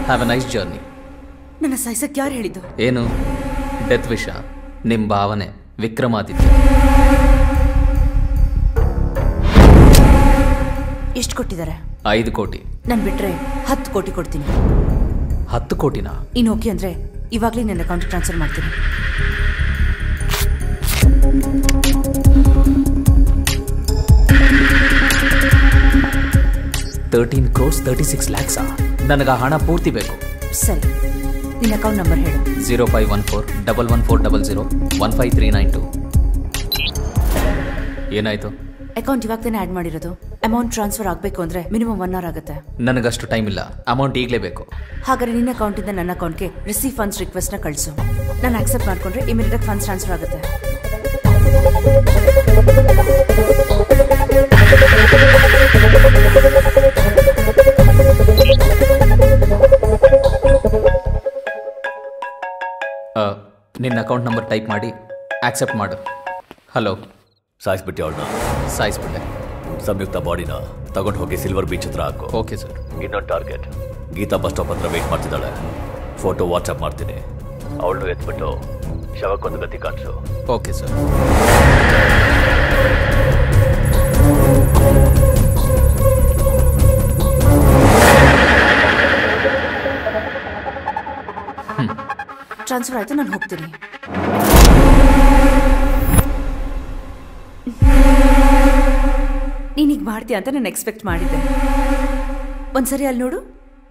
have A nice journey ನನ್ನ ಸಾಯ್ಸಕ್ಕೆ ಯಾರು ಹೇಳಿದ್ದು ಏನು ಡೆತ್ ವಿಷ ನಿಮ್ಮ ಭಾವನೆ ವಿಕ್ರಮಾದಿತ್ಯ ಎಷ್ಟು ಕೊಟ್ಟಿದ್ದಾರೆ ಐದು ಕೋಟಿ ನಾನು ಬಿಟ್ರೆ ಹತ್ತು ಕೋಟಿ ಕೊಡ್ತೀನಿ ಹತ್ತು ಕೋಟಿನ ಇನ್ನು ಓಕೆ ಅಂದ್ರೆ ಇವಾಗಲೇ ನನ್ನ ಅಕೌಂಟ್ ಟ್ರಾನ್ಸ್ಫರ್ ಮಾಡ್ತೀನಿ ತರ್ಟೀನ್ ಕ್ರೋರ್ಸ್ ತರ್ಟಿ ಸಿಕ್ಸ್ ಲ್ಯಾಕ್ಸಾ ನನಗೆ ಆ ಹಣ ಪೂರ್ತಿ ಬೇಕು ಸರಿ ನಿನ್ನ ಅಕೌಂಟ್ ನಂಬರ್ ಹೇಳು zero five one four double one four double zero one five three nine two ಏನಾಯ್ತು ಅಕೌಂಟ್ ಇವಾಗ ತಾನೇ ಆ್ಯಡ್ ಮಾಡಿರೋದು ಅಮೌಂಟ್ ಟ್ರಾನ್ಸ್ಫರ್ ಆಗಬೇಕು ಅಂದ್ರೆ ಮಿನಿಮಮ್ ಒನ್ ಅವರ್ ಆಗುತ್ತೆ ನನಗಷ್ಟು ಟೈಮ್ ಇಲ್ಲ ಅಮೌಂಟ್ ಈಗಲೇ ಬೇಕು ಹಾಗಾದ್ರೆ ನಿನ್ನ ಅಕೌಂಟಿಂದ ನನ್ನ ಅಕೌಂಟ್ಗೆ ರಿಸೀವ್ ಫಂಡ್ಸ್ ರಿಕ್ವೆಸ್ಟ್ನ ಕಳಿಸು ನಾನು ಆಕ್ಸೆಪ್ಟ್ ಮಾಡ್ಕೊಂಡ್ರೆ ಇಮಿಡಿಯೇಟ್ ಫಂಡ್ಸ್ ಟ್ರಾನ್ಸ್ಫರ್ ಆಗುತ್ತೆ ಆ, ನಿನ್ನ ಅಕೌಂಟ್ ನಂಬರ್ ಟೈಪ್ ಮಾಡಿ ಆಕ್ಸೆಪ್ಟ್ ಮಾಡು ಹಲೋ ಸಾಯಿಸ್ಬಿಟ್ಟು ಅವಳನ್ನ ಸಾಯಿಸ್ಬಿಟ್ಟೆ ಸಂಯುಕ್ತ ಬಾಡಿನ ತಗೊಂಡು ಹೋಗಿ ಸಿಲ್ವರ್ ಬೀಚ್ ಹತ್ರ ಹಾಕು ಓಕೆ ಸರ್ ಇನ್ನೊಂದು ಟಾರ್ಗೆಟ್ ಗೀತಾ ಬಸ್ ಸ್ಟಾಪ್ ಹತ್ರ ವೇಟ್ ಮಾಡ್ತಿದ್ದಾಳೆ ಫೋಟೋ ವಾಟ್ಸಪ್ ಮಾಡ್ತೀನಿ ಅವಳು ಎತ್ಬಿಟ್ಟು ಶವಕ್ಕೊಂದು ಗತಿ ಕಾಣಿಸು ಓಕೆ ಸರ್ ಟ್ರಾನ್ಸ್ಫರ್ ಆಯ್ತು ನಾನು ಹೋಗ್ತೀನಿ ನೀನೀಗ ಮಾಡ್ತೀಯ ಅಂತ ನಾನು ಎಕ್ಸ್ಪೆಕ್ಟ್ ಮಾಡಿದ್ದೆ ಒಂದ್ಸರಿ ಅಲ್ಲಿ ನೋಡು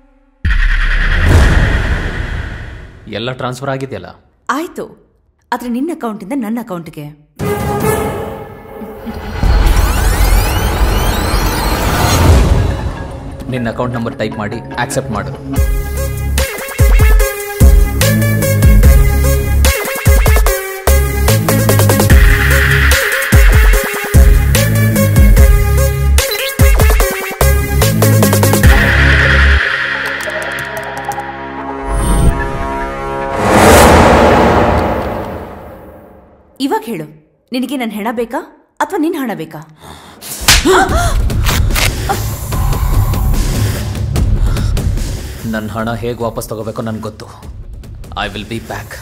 ಎಲ್ಲ ಟ್ರಾನ್ಸ್ಫರ್ ಆಗಿದೆಯಲ್ಲ ಆಯ್ತು ಆದ್ರೆ ನಿನ್ನ ಅಕೌಂಟಿಂದ ನನ್ನ ಅಕೌಂಟ್ಗೆ ನಿನ್ನ ಅಕೌಂಟ್ ನಂಬರ್ ಟೈಪ್ ಮಾಡಿ ಆಕ್ಸೆಪ್ಟ್ ಮಾಡು ಇವಾಗ ಹೇಳು ನಿನಗೆ ನನ್ನ ಹೆಣ ಬೇಕಾ ಅಥವಾ ನಿನ್ನ ಹಣ ಬೇಕಾ ನನ್ನ ಹಣ ಹೇಗೆ ವಾಪಸ್ ತಗೋಬೇಕೋ ನನಗೆ ಗೊತ್ತು I will be back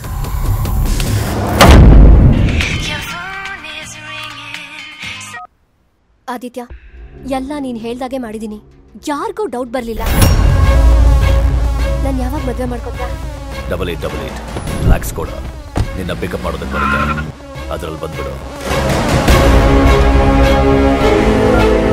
Aditya ಎಲ್ಲ ನೀನು ಹೇಳ್ದಾಗೆ ಮಾಡಿದ್ದೀನಿ ಯಾರಿಗೂ ಡೌಟ್ ಬರಲಿಲ್ಲ ನಾನು ಯಾವಾಗ ಮದುವೆ ಮಾಡ್ಕೊತ್ಯಾ double eight double eight lakhs ಕೊಡ ನಿನ್ನ ಪಿಕಪ್ ಮಾಡೋದಕ್ಕೆ ಬರುತ್ತೆ ಅದರಲ್ಲಿ ಬಂದ್ಬಿಡು